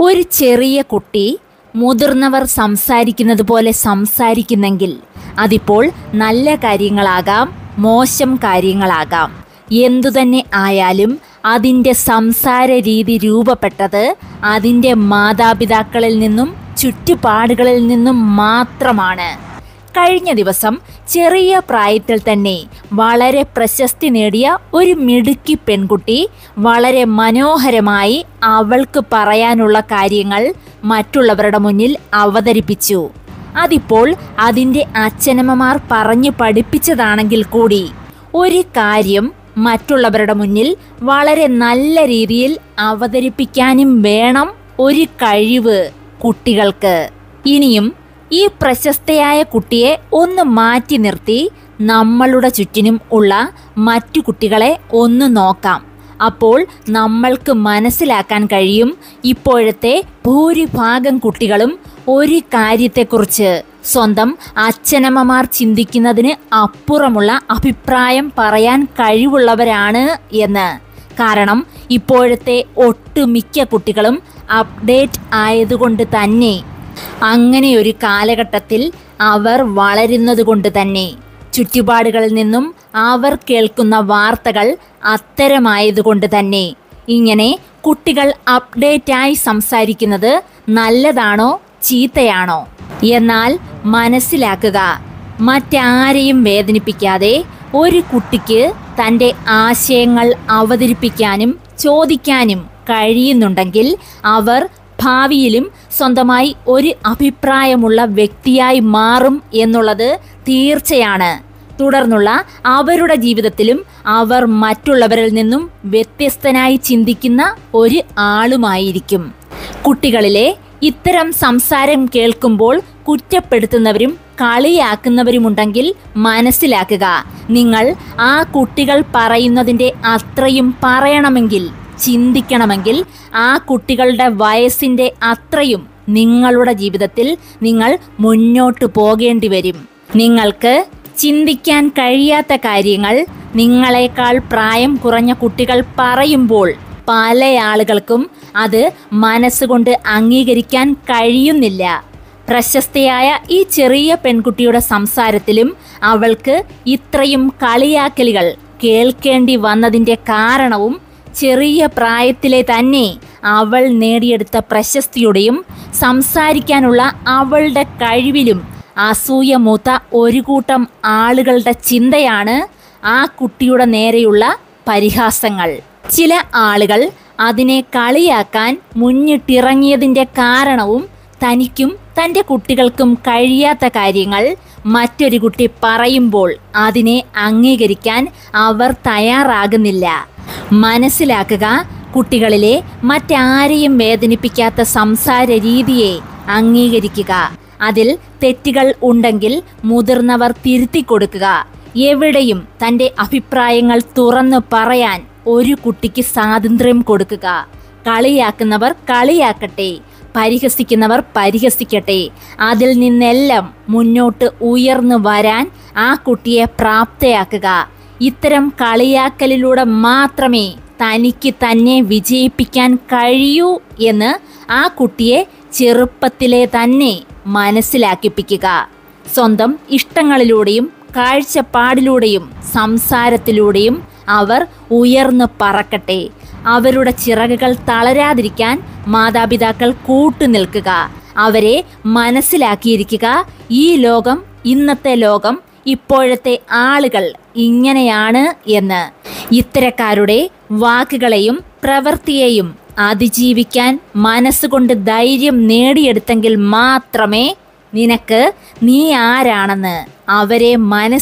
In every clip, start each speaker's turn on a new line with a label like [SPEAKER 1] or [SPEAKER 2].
[SPEAKER 1] ഒരു ചെറിയ കുട്ടി മുതിർന്നവർ സംസാരിക്കുന്നത് പോലെ സംസാരിക്കുന്നെങ്കിൽ അതിപ്പോൾ നല്ല കാര്യങ്ങളാകാം മോശം കാര്യങ്ങളാകാം എന്തുതന്നെ ആയാലും അതിൻ്റെ സംസാര രീതി രൂപപ്പെട്ടത് അതിൻ്റെ മാതാപിതാക്കളിൽ നിന്നും ചുറ്റുപാടുകളിൽ നിന്നും മാത്രമാണ് കഴിഞ്ഞ ദിവസം ചെറിയ പ്രായത്തിൽ തന്നെ വളരെ പ്രശസ്തി നേടിയ ഒരു മിടുക്കി പെൺകുട്ടി വളരെ മനോഹരമായി അവൾക്ക് പറയാനുള്ള കാര്യങ്ങൾ മറ്റുള്ളവരുടെ മുന്നിൽ അവതരിപ്പിച്ചു അതിപ്പോൾ അതിൻ്റെ അച്ഛനമ്മമാർ പറഞ്ഞു പഠിപ്പിച്ചതാണെങ്കിൽ കൂടി ഒരു കാര്യം മറ്റുള്ളവരുടെ മുന്നിൽ വളരെ നല്ല രീതിയിൽ അവതരിപ്പിക്കാനും വേണം ഒരു കഴിവ് കുട്ടികൾക്ക് ഇനിയും ഈ പ്രശസ്തയായ കുട്ടിയെ ഒന്ന് മാറ്റി നിർത്തി നമ്മളുടെ ചുറ്റിനും ഉള്ള മറ്റു കുട്ടികളെ ഒന്ന് നോക്കാം അപ്പോൾ നമ്മൾക്ക് മനസ്സിലാക്കാൻ കഴിയും ഇപ്പോഴത്തെ ഭൂരിഭാഗം കുട്ടികളും ഒരു കാര്യത്തെക്കുറിച്ച് സ്വന്തം അച്ഛനമ്മമാർ ചിന്തിക്കുന്നതിന് അപ്പുറമുള്ള അഭിപ്രായം പറയാൻ കഴിവുള്ളവരാണ് എന്ന് കാരണം ഇപ്പോഴത്തെ ഒട്ടുമിക്ക കുട്ടികളും അപ്ഡേറ്റ് ആയതുകൊണ്ട് തന്നെ അങ്ങനെ ഒരു കാലഘട്ടത്തിൽ അവർ വളരുന്നത് കൊണ്ട് തന്നെ ചുറ്റുപാടുകളിൽ നിന്നും അവർ കേൾക്കുന്ന വാർത്തകൾ അത്തരമായതുകൊണ്ട് തന്നെ ഇങ്ങനെ കുട്ടികൾ അപ്ഡേറ്റായി സംസാരിക്കുന്നത് നല്ലതാണോ ചീത്തയാണോ എന്നാൽ മനസ്സിലാക്കുക മറ്റാരെയും വേദനിപ്പിക്കാതെ ഒരു കുട്ടിക്ക് തൻ്റെ ആശയങ്ങൾ അവതരിപ്പിക്കാനും ചോദിക്കാനും കഴിയുന്നുണ്ടെങ്കിൽ അവർ ഭാവിയിലും സ്വന്തമായി ഒരു അഭിപ്രായമുള്ള വ്യക്തിയായി മാറും എന്നുള്ളത് തീർച്ചയാണ് തുടർന്നുള്ള അവരുടെ ജീവിതത്തിലും അവർ മറ്റുള്ളവരിൽ നിന്നും വ്യത്യസ്തനായി ചിന്തിക്കുന്ന ഒരു ആളുമായിരിക്കും കുട്ടികളിലെ ഇത്തരം സംസാരം കേൾക്കുമ്പോൾ കുറ്റപ്പെടുത്തുന്നവരും കളിയാക്കുന്നവരുമുണ്ടെങ്കിൽ മനസ്സിലാക്കുക നിങ്ങൾ ആ കുട്ടികൾ പറയുന്നതിൻ്റെ അത്രയും പറയണമെങ്കിൽ ചിന്തിക്കണമെങ്കിൽ ആ കുട്ടികളുടെ വയസ്സിൻ്റെ അത്രയും നിങ്ങളുടെ ജീവിതത്തിൽ നിങ്ങൾ മുന്നോട്ട് പോകേണ്ടി വരും നിങ്ങൾക്ക് ചിന്തിക്കാൻ കഴിയാത്ത കാര്യങ്ങൾ നിങ്ങളെക്കാൾ പ്രായം കുറഞ്ഞ കുട്ടികൾ പറയുമ്പോൾ പല ആളുകൾക്കും അത് മനസ്സുകൊണ്ട് അംഗീകരിക്കാൻ കഴിയുന്നില്ല പ്രശസ്തയായ ഈ ചെറിയ പെൺകുട്ടിയുടെ സംസാരത്തിലും അവൾക്ക് ഇത്രയും കളിയാക്കലുകൾ കേൾക്കേണ്ടി വന്നതിൻ്റെ കാരണവും ചെറിയ പ്രായത്തിലെ തന്നെ അവൾ നേടിയെടുത്ത പ്രശസ്തിയുടെയും സംസാരിക്കാനുള്ള അവളുടെ കഴിവിലും അസൂയ മൂത്ത ഒരു കൂട്ടം ആളുകളുടെ ചിന്തയാണ് ആ കുട്ടിയുടെ നേരെയുള്ള പരിഹാസങ്ങൾ ചില ആളുകൾ അതിനെ കളിയാക്കാൻ മുന്നിട്ടിറങ്ങിയതിൻ്റെ കാരണവും തനിക്കും തൻ്റെ കുട്ടികൾക്കും കഴിയാത്ത കാര്യങ്ങൾ മറ്റൊരു കുട്ടി പറയുമ്പോൾ അതിനെ അംഗീകരിക്കാൻ അവർ തയ്യാറാകുന്നില്ല മനസ്സിലാക്കുക കുട്ടികളിലെ മറ്റാരെയും വേദനിപ്പിക്കാത്ത സംസാര രീതിയെ അംഗീകരിക്കുക അതിൽ തെറ്റുകൾ ഉണ്ടെങ്കിൽ മുതിർന്നവർ തിരുത്തി കൊടുക്കുക എവിടെയും തൻ്റെ അഭിപ്രായങ്ങൾ തുറന്നു പറയാൻ ഒരു കുട്ടിക്ക് സ്വാതന്ത്ര്യം കൊടുക്കുക കളിയാക്കുന്നവർ കളിയാക്കട്ടെ പരിഹസിക്കുന്നവർ പരിഹസിക്കട്ടെ അതിൽ നിന്നെല്ലാം മുന്നോട്ട് ഉയർന്നു വരാൻ ആ കുട്ടിയെ പ്രാപ്തയാക്കുക ഇത്തരം കളിയാക്കലിലൂടെ മാത്രമേ തനിക്ക് തന്നെ വിജയിപ്പിക്കാൻ കഴിയൂ എന്ന് ആ കുട്ടിയെ ചെറുപ്പത്തിലെ തന്നെ മനസ്സിലാക്കിപ്പിക്കുക സ്വന്തം ഇഷ്ടങ്ങളിലൂടെയും കാഴ്ചപ്പാടിലൂടെയും സംസാരത്തിലൂടെയും അവർ ഉയർന്നു പറക്കട്ടെ അവരുടെ ചിറകുകൾ തളരാതിരിക്കാൻ മാതാപിതാക്കൾ കൂട്ടുനിൽക്കുക അവരെ മനസ്സിലാക്കിയിരിക്കുക ഈ ലോകം ഇന്നത്തെ ലോകം ഇപ്പോഴത്തെ ആളുകൾ ഇങ്ങനെയാണ് എന്ന് ഇത്തരക്കാരുടെ വാക്കുകളെയും പ്രവൃത്തിയെയും അതിജീവിക്കാൻ മനസ്സുകൊണ്ട് ധൈര്യം നേടിയെടുത്തെങ്കിൽ മാത്രമേ നിനക്ക് നീ ആരാണെന്ന് അവരെ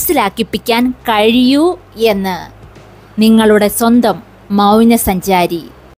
[SPEAKER 1] മനസ്സിലാക്കിപ്പിക്കാൻ കഴിയൂ എന്ന് നിങ്ങളുടെ സ്വന്തം മൗനസഞ്ചാരി